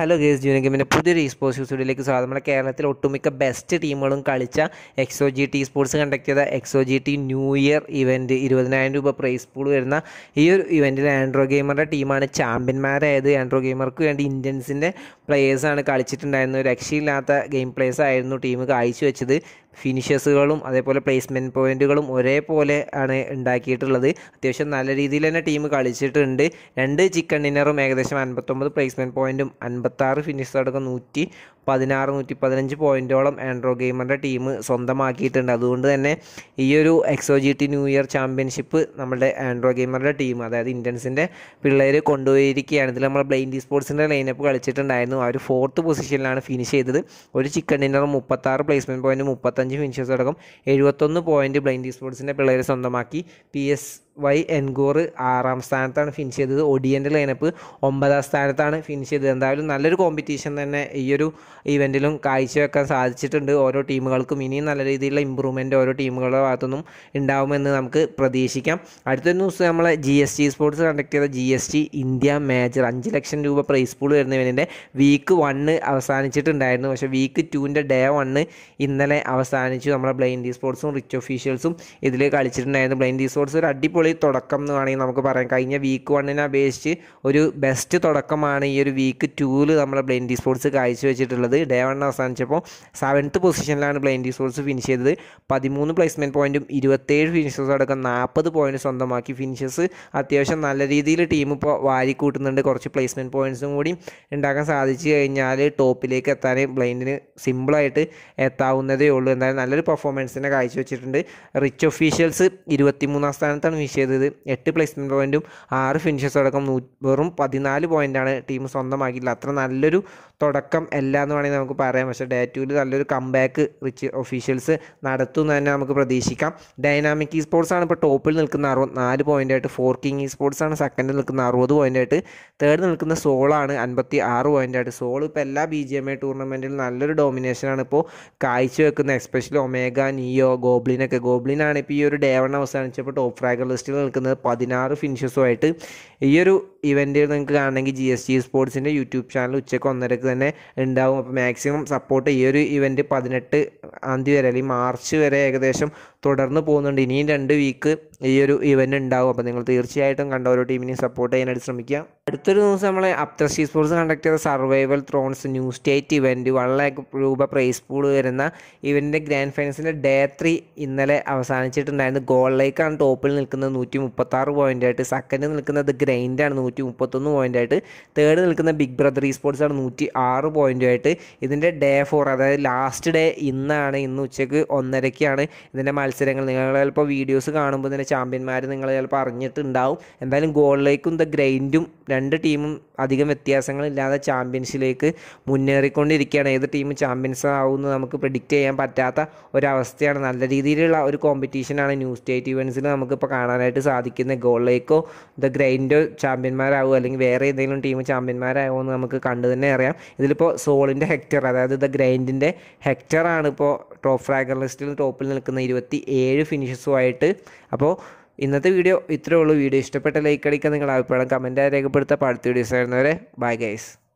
hello guys junior ഗെയിമിൻ്റെ പുതിയൊരു ഈ സ്പോർട്സ് സ്റ്റുഡിയോയിലേക്ക് സ്വാഗതം നമ്മുടെ കേരളത്തിൽ ഒട്ടുമിക്ക ബെസ്റ്റ് ടീമുകളും കളിച്ച Exo G T sports conduct ചെയ്ത Exo G T new year event ഇരുപതിനായിരം രൂപ പ്രൈസ് പൂൾ വരുന്ന ഈ ഒരു ഇവൻറ്റിൽ ആൻഡ്രോ ഗെയിമറുടെ ടീമാണ് ചാമ്പ്യന്മാരായത് ആൻഡ്രോ ഗെയിമർക്ക് വേണ്ടി ഇന്ത്യൻസിൻ്റെ പ്ലേയേഴ്സാണ് കളിച്ചിട്ടുണ്ടായിരുന്നത് രക്ഷയില്ലാത്ത ഗെയിം പ്ലേയേഴ്സ് ആയിരുന്നു ടീം കാഴ്ചവെച്ചത് ഫിനിഷേഴ്സുകളും അതേപോലെ പ്ലേസ്മെൻറ്റ് പോയിൻറ്റുകളും ഒരേപോലെ ആണ് ഉണ്ടാക്കിയിട്ടുള്ളത് അത്യാവശ്യം നല്ല രീതിയിൽ തന്നെ ടീം കളിച്ചിട്ടുണ്ട് രണ്ട് ചിക്കൻ ഡിന്നറും ഏകദേശം അൻപത്തൊമ്പത് പ്ലേസ്മെൻറ്റ് പോയിൻറ്റും അൻപത്താറ് ഫിനിഷ് അടക്കം നൂറ്റി പതിനാറ് നൂറ്റി പതിനഞ്ച് പോയിൻറ്റോളം ആൻഡ്രോ ഗെയിമറിൻ്റെ ടീം സ്വന്തമാക്കിയിട്ടുണ്ട് അതുകൊണ്ട് തന്നെ ഈ ഒരു Exo G T new year championship നമ്മുടെ ആൻഡ്രോ ഗെയിമറുടെ ടീം അതായത് ഇന്ത്യൻസിൻ്റെ പിള്ളേർ കൊണ്ടുപോയിരിക്കുകയാണ് ഇതിൽ നമ്മൾ ബ്ലൈൻഡി സ്പോർട്സിൻ്റെ ലൈനപ്പ് കളിച്ചിട്ടുണ്ടായിരുന്നു ആ ഒരു ഫോർത്ത് പൊസിഷനിലാണ് ഫിനിഷ് ചെയ്തത് ഒരു ചിക്കൻ ഡിന്നറും മുപ്പത്താറ് പ്ലേസ്മെൻറ്റ് പോയിൻറ്റ് മുപ്പത്തഞ്ച് ഫിനിഷേഴ്സ് അടക്കം എഴുപത്തൊന്ന് പോയിൻറ്റ് ബ്ലൈൻഡി സ്പോർട്സിൻ്റെ പിള്ളേർ സ്വന്തമാക്കി പി എസ് വൈ എൻഗോർ ആറാം സ്ഥാനത്താണ് ഫിനിഷ് ചെയ്തത് ഒഡിയൻ്റെ ലൈനപ്പ് ഒമ്പതാം സ്ഥാനത്താണ് ഫിനിഷ് ചെയ്തത് എന്തായാലും നല്ലൊരു കോമ്പറ്റീഷൻ തന്നെ ഈ ഒരു ഇവൻറ്റിലും കാഴ്ചവെക്കാൻ സാധിച്ചിട്ടുണ്ട് ഓരോ ടീമുകൾക്കും ഇനിയും നല്ല രീതിയിലുള്ള ഇമ്പ്രൂവ്മെൻറ്റ് ഓരോ ടീമുകളുടെ ഭാഗത്തുനിന്നും ഉണ്ടാവുമെന്ന് നമുക്ക് പ്രതീക്ഷിക്കാം അടുത്ത ന്യൂസ് നമ്മളെ G S T sports conduct ചെയ്ത G S T India major അഞ്ച് ലക്ഷം രൂപ പ്രൈസ് പൂൾ വരുന്ന ഇവൻ്റെ വീക്ക് വണ്ണ് അവസാനിച്ചിട്ടുണ്ടായിരുന്നു പക്ഷേ വീക്ക് ടുവിൻ്റെ ഡേ വണ്ണ് ഇന്നലെ അവസാനിച്ചു നമ്മളെ ബ്ലൈൻഡി സ്പോർട്സും റിച്ച് ഒഫീഷ്യൽസും ഇതിൽ കളിച്ചിട്ടുണ്ടായിരുന്നു ബ്ലൈൻഡി സ്പോർട്സ് ഒരു അടിപൊളി തുടക്കം എന്ന് വേണമെങ്കിൽ നമുക്ക് പറയാം കഴിഞ്ഞ വീക്ക് വണ്ണിനെ അപേക്ഷിച്ച് ഒരു ബെസ്റ്റ് തുടക്കമാണ് ഈ ഒരു വീക്ക് ടൂവിൽ നമ്മളെ ബ്ലൈൻഡി സ്പോർട്സ് കാഴ്ചവെച്ചിട്ടുള്ളത് ഡേ വൺ അവസാനിച്ചപ്പോൾ സെവൻത്ത് പൊസിഷനിലാണ് ബ്ലൈൻഡി സ്പോർട്സ് ഫിനിഷ് ചെയ്തത് പതിമൂന്ന് പ്ലേസ്മെൻറ്റ് പോയിൻറ്റും ഇരുപത്തേഴ് ഫിനിഷേഴ്സ് അടക്കം നാൽപ്പത് പോയിൻറ്റ് സ്വന്തമാക്കി ഫിനിഷേഴ്സ് അത്യാവശ്യം നല്ല രീതിയിൽ ടീം ഇപ്പോൾ വാരി കൂട്ടുന്നുണ്ട് കുറച്ച് പ്ലേസ്മെൻറ്റ് പോയിൻറ്റ്സും കൂടി ഉണ്ടാക്കാൻ സാധിച്ചു കഴിഞ്ഞാൽ ടോപ്പിലേക്ക് എത്താൻ ബ്ലൈൻഡിന് സിമ്പിളായിട്ട് എത്താവുന്നതേ ഉള്ളൂ എന്തായാലും നല്ലൊരു പെർഫോമൻസിനെ കാഴ്ചവെച്ചിട്ടുണ്ട് റിച്ച് ഒഫീഷ്യൽസ് ഇരുപത്തിമൂന്നാം സ്ഥാനത്താണ് ഫിനിഷ് ചെയ്തത് എട്ട് പ്ലേസ്മെൻറ്റ് പോയിൻറ്റും ആറ് ഫിനിഷേഴ്സ് അടക്കം നൂ വെറും പതിനാല് പോയിൻ്റാണ് ടീം സ്വന്തമാക്കിയില്ല അത്ര നല്ലൊരു തുടക്കം അല്ല എന്ന് വേണമെങ്കിൽ നമുക്ക് പറയാം പക്ഷേ ഡേ ടൂവിൽ നല്ലൊരു കംബാക്ക് റിച്ച് ഒഫീഷ്യൽസ് നടത്തുമെന്ന് തന്നെ നമുക്ക് പ്രതീക്ഷിക്കാം ഡൈനാമിക് ഈ സ്പോർട്സ് ആണ് ഇപ്പോൾ ടോപ്പിൽ നിൽക്കുന്ന അറുപത്തിനാല് പോയിൻ്റായിട്ട് ഫോർ കിങ് ഈ സ്പോർട്സ് ആണ് സെക്കൻഡിൽ നിൽക്കുന്ന അറുപത് പോയിൻ്റായിട്ട് തേർഡ് നിൽക്കുന്ന സോളാണ് അൻപത്തി ആറ് പോയിൻ്റായിട്ട് സോൾ ഇപ്പോൾ എല്ലാ ബി ജി എം ഐ ടൂർണമെൻറ്റിലും നല്ലൊരു ഡോമിനേഷനാണ് ഇപ്പോൾ കാഴ്ചവെക്കുന്നത് എസ്പെഷ്യലി ഒമേഗ നിയോ ഗോബ്ലിനൊക്കെ ഗോബ്ലിനാണ് ഇപ്പോൾ ഈ ഒരു ഡേ വൺ അവസാനിച്ചപ്പോൾ ടോപ്പ് ഫ്രാഗർ ലിസ്റ്റിൽ നിൽക്കുന്നത് പതിനാറ് ഫിനിഷസുമായിട്ട് ഈ ഒരു ഇവൻറ്റ് നിങ്ങൾക്ക് കാണണമെങ്കിൽ ജി എസ് ടി സ്പോർട്സിൻ്റെ യൂട്യൂബ് ചാനൽ ഉച്ചയ്ക്ക് ഒന്നരക്ക് തന്നെ ഉണ്ടാവും അപ്പോൾ മാക്സിമം സപ്പോർട്ട് ഈ ഒരു ഇവൻറ്റ് പതിനെട്ട് തീയതി വരെ അല്ലെങ്കിൽ മാർച്ച് വരെ ഏകദേശം തുടർന്ന് പോകുന്നുണ്ട് ഇനിയും രണ്ട് വീക്ക് ഈ ഒരു ഇവൻറ്റ് ഉണ്ടാവും അപ്പോൾ നിങ്ങൾ തീർച്ചയായിട്ടും കണ്ട ഓരോ ടീമിനെയും സപ്പോർട്ട് ചെയ്യാനായിട്ട് ശ്രമിക്കുക അടുത്തൊരു ദിവസം നമ്മളെ അപ്തർഷി സ്പോർട്സ് കണ്ടക്ട് ചെയ്ത survival thrones new state event one lakh രൂപ പ്രൈസ് പൂൾ വരുന്ന ഇവൻറ്റിൻ്റെ ഗ്രാൻഡ് ഫൈനൽസിൻ്റെ ഡേ ത്രീ ഇന്നലെ അവസാനിച്ചിട്ടുണ്ടായിരുന്നു ഗോളിലേക്കാണ് ടോപ്പിൽ നിൽക്കുന്നത് നൂറ്റി മുപ്പത്താറ് പോയിൻ്റായിട്ട് സെക്കൻഡ് നിൽക്കുന്നത് ഗ്രൈൻഡാണ് നൂറ്റി മുപ്പത്തൊന്ന് പോയിൻ്റായിട്ട് തേർഡ് നിൽക്കുന്ന ബിഗ് ബ്രദർ ഈ സ്പോർട്സ് ആണ് നൂറ്റി ആറ് പോയിൻ്റുമായിട്ട് ഇതിൻ്റെ ഡേ ഫോർ അതായത് ലാസ്റ്റ് ഡേ ഇന്നാണ് ഇന്ന് ഉച്ചയ്ക്ക് ഒന്നരയ്ക്കാണ് ഇതിൻ്റെ മത്സരങ്ങൾ നിങ്ങൾ ചിലപ്പോൾ വീഡിയോസ് കാണുമ്പോൾ ഇതിൻ്റെ ചാമ്പ്യന്മാർ നിങ്ങൾ ചിലപ്പോൾ അറിഞ്ഞിട്ടുണ്ടാവും എന്തായാലും ഗോളിലേക്കും ദ ഗ്രൈൻഡും രണ്ട് ടീമും അധികം വ്യത്യാസങ്ങളില്ലാതെ ചാമ്പ്യൻസിലേക്ക് മുന്നേറിക്കൊണ്ടിരിക്കുകയാണ് ഏത് ടീം ചാമ്പ്യൻസ് ആവുമെന്ന് നമുക്ക് പ്രിഡിക്റ്റ് ചെയ്യാൻ പറ്റാത്ത ഒരവസ്ഥയാണ് നല്ല രീതിയിലുള്ള ഒരു കോമ്പറ്റീഷനാണ് ന്യൂ സ്റ്റേറ്റ് ഇവൻസിൽ നമുക്കിപ്പോൾ കാണാനായിട്ട് സാധിക്കുന്നത് ഗോളിലേക്കോ ദ ഗ്രൈൻഡോ ചാമ്പ്യന്മാരാകുമോ അല്ലെങ്കിൽ വേറെ ഏതെങ്കിലും ടീം ചാമ്പ്യന്മാരാകുമോ എന്ന് നമുക്ക് കണ്ടു തന്നെ അറിയാം ഇതിലിപ്പോൾ സോളിൻ്റെ ഹെക്ടർ അതായത് ദ ഗ്രൈൻഡിൻ്റെ ഹെക്ടറാണ് ഇപ്പോൾ ടോപ്പ് ഫ്രാഗർ ലിസ്റ്റിൽ ടോപ്പിൽ നിൽക്കുന്ന ഇരുപത്തി ഏഴ് ഫിനിഷസുമായിട്ട് അപ്പോൾ ഇന്നത്തെ വീഡിയോ ഇത്രയേ ഉള്ളൂ വീഡിയോ ഇഷ്ടപ്പെട്ട ലൈക്ക് അടിക്കാൻ നിങ്ങളുടെ അഭിപ്രായം കമൻറ്റായി രേഖപ്പെടുത്താം അടുത്ത വീഡിയോസ് ആയിരുന്നവരെ ബൈ ഗൈസ്